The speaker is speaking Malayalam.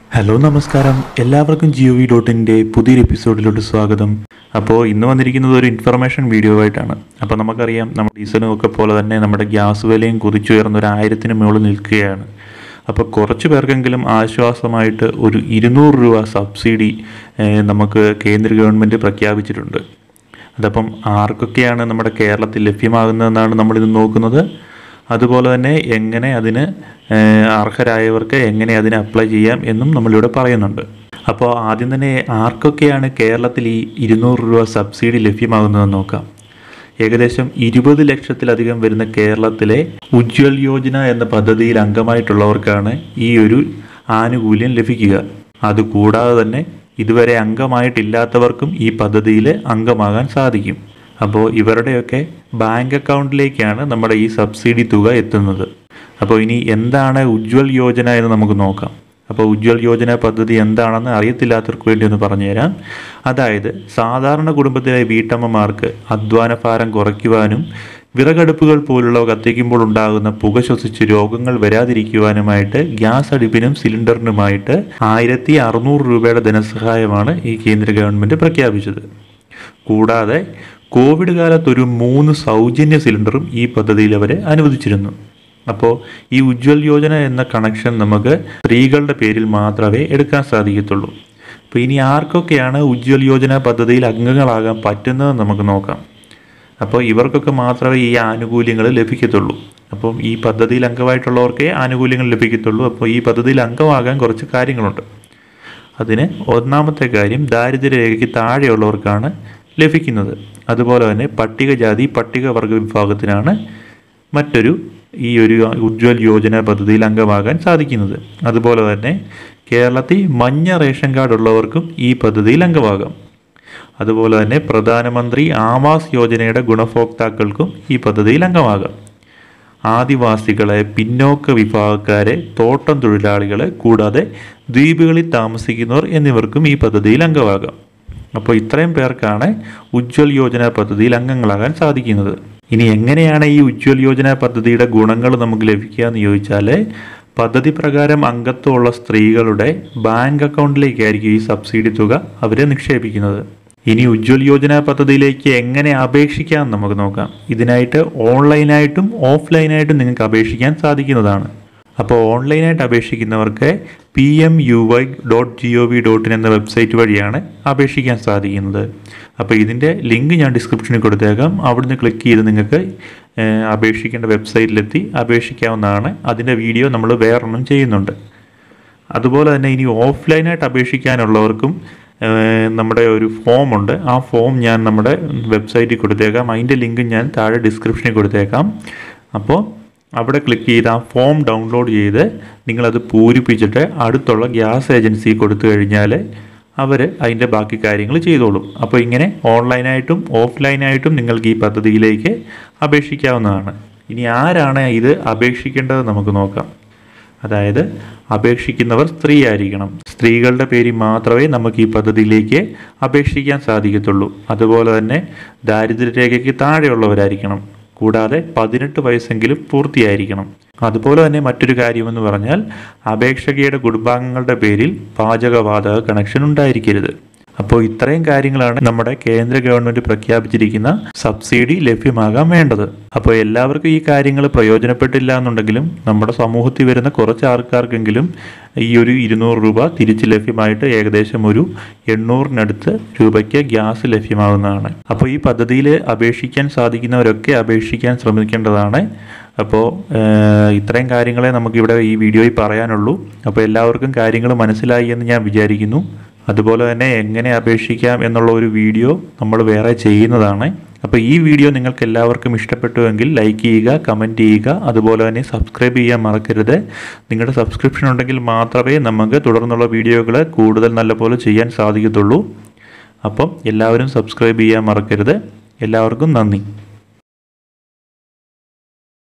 ഹലോ നമസ്കാരം എല്ലാവർക്കും ജിയോ വി ഡോട്ടിൻ്റെ പുതിയൊരു എപ്പിസോഡിലോട്ട് സ്വാഗതം അപ്പോൾ ഇന്ന് വന്നിരിക്കുന്നത് ഒരു ഇൻഫർമേഷൻ വീഡിയോ ആയിട്ടാണ് അപ്പോൾ നമുക്കറിയാം നമ്മുടെ ഡീസലും ഒക്കെ പോലെ തന്നെ നമ്മുടെ ഗ്യാസ് വിലയും കുതിച്ചുയർന്ന ഒരു ആയിരത്തിന് മുകളിൽ നിൽക്കുകയാണ് അപ്പോൾ കുറച്ച് പേർക്കെങ്കിലും ആശ്വാസമായിട്ട് ഒരു ഇരുന്നൂറ് രൂപ സബ്സിഡി ഏഹ്, നമുക്ക് കേന്ദ്ര ഗവൺമെൻറ് പ്രഖ്യാപിച്ചിട്ടുണ്ട് അതപ്പം ആർക്കൊക്കെയാണ് നമ്മുടെ കേരളത്തിൽ ലഭ്യമാകുന്നതെന്നാണ് നമ്മളിത് നോക്കുന്നത് അതുപോലെ തന്നെ എങ്ങനെ അതിന് ഏഹ്, അർഹരായവർക്ക് എങ്ങനെ അതിന് അപ്ലൈ ചെയ്യാം എന്നും നമ്മളിവിടെ പറയുന്നുണ്ട് അപ്പോൾ ആദ്യം തന്നെ ആർക്കൊക്കെയാണ് കേരളത്തിൽ ഈ ഇരുന്നൂറ് രൂപ സബ്സിഡി ലഭ്യമാകുന്നതെന്ന് നോക്കാം ഏകദേശം ഇരുപത് ലക്ഷത്തിലധികം വരുന്ന കേരളത്തിലെ ഉജ്ജ്വൽ യോജന എന്ന പദ്ധതിയിൽ അംഗമായിട്ടുള്ളവർക്കാണ് ഈ ഒരു ആനുകൂല്യം ലഭിക്കുക അതുകൂടാതെ തന്നെ ഇതുവരെ അംഗമായിട്ടില്ലാത്തവർക്കും ഈ പദ്ധതിയിൽ അംഗമാകാൻ സാധിക്കും അപ്പോൾ ഇവരുടെയൊക്കെ ബാങ്ക് അക്കൗണ്ടിലേക്കാണ് നമ്മുടെ ഈ സബ്സിഡി തുക എത്തുന്നത് അപ്പോൾ ഇനി എന്താണ് ഉജ്ജ്വൽ യോജന എന്ന് നമുക്ക് നോക്കാം അപ്പോൾ ഉജ്ജ്വൽ യോജന പദ്ധതി എന്താണെന്ന് അറിയത്തില്ലാത്തവർക്ക് വേണ്ടി ഒന്ന് പറഞ്ഞുതരാം അതായത് സാധാരണ കുടുംബത്തിലെ വീട്ടമ്മമാർക്ക് അധ്വാന ഭാരം കുറയ്ക്കുവാനും വിറകടുപ്പുകൾ പോലുള്ളവ കത്തിക്കുമ്പോൾ ഉണ്ടാകുന്ന പുക ശ്വസിച്ച് രോഗങ്ങൾ വരാതിരിക്കുവാനുമായിട്ട് ഗ്യാസ് അടുപ്പിനും സിലിണ്ടറിനുമായിട്ട് ആയിരത്തി അറുന്നൂറ് രൂപയുടെ ധനസഹായമാണ് ഈ കേന്ദ്ര ഗവൺമെൻറ് പ്രഖ്യാപിച്ചത് കൂടാതെ കോവിഡ് കാലത്ത് ഒരു മൂന്ന് സൗജന്യ സിലിണ്ടറും ഈ പദ്ധതിയിൽ അവരെ അനുവദിച്ചിരുന്നു അപ്പോൾ ഈ ഉജ്ജ്വൽ യോജന എന്ന കണക്ഷൻ നമുക്ക് സ്ത്രീകളുടെ പേരിൽ മാത്രമേ എടുക്കാൻ സാധിക്കത്തുള്ളൂ അപ്പോൾ ഇനി ആർക്കൊക്കെയാണ് ഉജ്ജ്വൽ യോജന പദ്ധതിയിൽ അംഗങ്ങളാകാൻ പറ്റുന്നതെന്ന് നമുക്ക് നോക്കാം അപ്പോൾ ഇവർക്കൊക്കെ മാത്രമേ ഈ ആനുകൂല്യങ്ങൾ ലഭിക്കത്തുള്ളൂ അപ്പം ഈ പദ്ധതിയിൽ അംഗമായിട്ടുള്ളവർക്കേ ആനുകൂല്യങ്ങൾ ലഭിക്കത്തുള്ളൂ അപ്പോൾ ഈ പദ്ധതിയിൽ അംഗമാകാൻ കുറച്ച് കാര്യങ്ങളുണ്ട് അതിന് ഒന്നാമത്തെ കാര്യം ദാരിദ്ര്യരേഖയ്ക്ക് താഴെയുള്ളവർക്കാണ് ലഭിക്കുന്നത് അതുപോലെ തന്നെ പട്ടികജാതി പട്ടികവർഗ വിഭാഗത്തിനാണ് മറ്റൊരു ഈ ഒരു ഉജ്ജ്വൽ യോജന പദ്ധതിയിൽ അംഗമാകാൻ സാധിക്കുന്നത് അതുപോലെ തന്നെ കേരളത്തിൽ മഞ്ഞ റേഷൻ കാർഡ് ഉള്ളവർക്കും ഈ പദ്ധതിയിൽ അംഗമാകാം അതുപോലെ തന്നെ പ്രധാനമന്ത്രി ആവാസ് യോജനയുടെ ഗുണഭോക്താക്കൾക്കും ഈ പദ്ധതിയിൽ അംഗമാകാം ആദിവാസികളെ പിന്നോക്ക വിഭാഗക്കാരെ തോട്ടം തൊഴിലാളികളെ കൂടാതെ ദ്വീപുകളിൽ താമസിക്കുന്നവർ എന്നിവർക്കും ഈ പദ്ധതിയിൽ അംഗമാകാം അപ്പോൾ ഇത്രയും പേർക്കാണ് ഉജ്ജ്വൽ യോജന പദ്ധതിയിൽ അംഗങ്ങളാകാൻ സാധിക്കുന്നത് ഇനി എങ്ങനെയാണ് ഈ ഉജ്ജ്വൽ യോജന പദ്ധതിയുടെ ഗുണങ്ങൾ നമുക്ക് ലഭിക്കുക എന്ന് ചോദിച്ചാൽ പദ്ധതി പ്രകാരം അംഗത്വമുള്ള സ്ത്രീകളുടെ ബാങ്ക് അക്കൗണ്ടിലേക്കായിരിക്കും ഈ സബ്സിഡി തുക അവർ നിക്ഷേപിക്കുന്നത് ഇനി ഉജ്ജ്വൽ യോജന പദ്ധതിയിലേക്ക് എങ്ങനെ അപേക്ഷിക്കാം എന്ന് നമുക്ക് നോക്കാം ഇതിനായിട്ട് ഓൺലൈനായിട്ടും ഓഫ്ലൈനായിട്ടും നിങ്ങൾക്ക് അപേക്ഷിക്കാൻ സാധിക്കുന്നതാണ് അപ്പോൾ ഓൺലൈനായിട്ട് അപേക്ഷിക്കുന്നവർക്ക് P M U Y dot G O V dot in എന്ന വെബ്സൈറ്റ് വഴിയാണ് അപേക്ഷിക്കാൻ സാധിക്കുന്നത് അപ്പോൾ ഇതിൻ്റെ ലിങ്ക് ഞാൻ ഡിസ്ക്രിപ്ഷനിൽ കൊടുത്തേക്കാം അവിടുന്ന് ക്ലിക്ക് ചെയ്ത് നിങ്ങൾക്ക് ഏഹ്, അപേക്ഷിക്കേണ്ട വെബ്സൈറ്റിലെത്തി അപേക്ഷിക്കാവുന്നതാണ് അതിൻ്റെ വീഡിയോ നമ്മൾ വേറൊന്നും ചെയ്യുന്നുണ്ട് അതുപോലെ തന്നെ ഇനി ഓഫ്ലൈനായിട്ട് അപേക്ഷിക്കാനുള്ളവർക്കും ഏഹ്, നമ്മുടെ ഒരു ഫോം ഉണ്ട് ആ ഫോം ഞാൻ നമ്മുടെ വെബ്സൈറ്റിൽ കൊടുത്തേക്കാം അതിൻ്റെ ലിങ്ക് ഞാൻ താഴെ ഡിസ്ക്രിപ്ഷനിൽ കൊടുത്തേക്കാം അപ്പോൾ അവിടെ ക്ലിക്ക് ചെയ്ത് ആ ഫോം ഡൗൺലോഡ് ചെയ്ത് നിങ്ങളത് പൂരിപ്പിച്ചിട്ട് അടുത്തുള്ള ഗ്യാസ് ഏജൻസി കൊടുത്തു കഴിഞ്ഞാൽ അവർ അതിൻ്റെ ബാക്കി കാര്യങ്ങൾ ചെയ്തോളും അപ്പോൾ ഇങ്ങനെ ഓൺലൈനായിട്ടും ഓഫ്ലൈനായിട്ടും നിങ്ങൾക്ക് ഈ പദ്ധതിയിലേക്ക് അപേക്ഷിക്കാവുന്നതാണ് ഇനി ആരാണ് ഇത് അപേക്ഷിക്കേണ്ടത് നമുക്ക് നോക്കാം അതായത് അപേക്ഷിക്കുന്നവർ സ്ത്രീ ആയിരിക്കണം സ്ത്രീകളുടെ പേരിൽ മാത്രമേ നമുക്ക് ഈ പദ്ധതിയിലേക്ക് അപേക്ഷിക്കാൻ സാധിക്കത്തുള്ളൂ അതുപോലെ തന്നെ ദാരിദ്ര്യരേഖയ്ക്ക് താഴെയുള്ളവരായിരിക്കണം കൂടാതെ പതിനെട്ട് വയസ്സെങ്കിലും പൂർത്തിയായിരിക്കണം അതുപോലെ തന്നെ മറ്റൊരു കാര്യമെന്ന് പറഞ്ഞാൽ അപേക്ഷകയുടെ കുടുംബാംഗങ്ങളുടെ പേരിൽ പാചകവാതക കണക്ഷൻ ഉണ്ടായിരിക്കരുത് അപ്പോൾ ഇത്രയും കാര്യങ്ങളാണ് നമ്മുടെ കേന്ദ്ര ഗവൺമെന്റ് പ്രഖ്യാപിച്ചിരിക്കുന്ന സബ്സിഡി ലഭ്യമാകാൻ വേണ്ടത് അപ്പോൾ എല്ലാവർക്കും ഈ കാര്യങ്ങൾ പ്രയോജനപ്പെട്ടില്ല എന്നുണ്ടെങ്കിലും നമ്മുടെ സമൂഹത്തിൽ വരുന്ന കുറച്ച് ആൾക്കാർക്കെങ്കിലും ഈ ഒരു ഇരുന്നൂറ് രൂപ തിരിച്ച് ലഭ്യമായിട്ട് ഏകദേശം ഒരു എണ്ണൂറിനടുത്ത് രൂപയ്ക്ക് ഗ്യാസ് ലഭ്യമാകുന്നതാണ് അപ്പോൾ ഈ പദ്ധതിയിൽ അപേക്ഷിക്കാൻ സാധിക്കുന്നവരൊക്കെ അപേക്ഷിക്കാൻ ശ്രമിക്കേണ്ടതാണ് അപ്പോൾ ഏഹ്, ഇത്രയും കാര്യങ്ങളെ നമുക്കിവിടെ ഈ വീഡിയോയിൽ പറയാനുള്ളൂ അപ്പോൾ എല്ലാവർക്കും കാര്യങ്ങൾ മനസ്സിലായി എന്ന് ഞാൻ വിചാരിക്കുന്നു അതുപോലെ തന്നെ എങ്ങനെ അപേക്ഷിക്കാം എന്നുള്ള ഒരു വീഡിയോ നമ്മൾ വേറെ ചെയ്യുന്നതാണ് അപ്പോൾ ഈ വീഡിയോ നിങ്ങൾക്ക് എല്ലാവർക്കും ഇഷ്ടപ്പെട്ടുവെങ്കിൽ ലൈക്ക് ചെയ്യുക കമൻറ്റ് ചെയ്യുക അതുപോലെ തന്നെ സബ്സ്ക്രൈബ് ചെയ്യാൻ മറക്കരുത് നിങ്ങളുടെ സബ്സ്ക്രിപ്ഷൻ ഉണ്ടെങ്കിൽ മാത്രമേ നമുക്ക് തുടർന്നുള്ള വീഡിയോകൾ കൂടുതൽ നല്ലപോലെ ചെയ്യാൻ സാധിക്കത്തുള്ളൂ അപ്പം എല്ലാവരും സബ്സ്ക്രൈബ് ചെയ്യാൻ മറക്കരുത് എല്ലാവർക്കും നന്ദി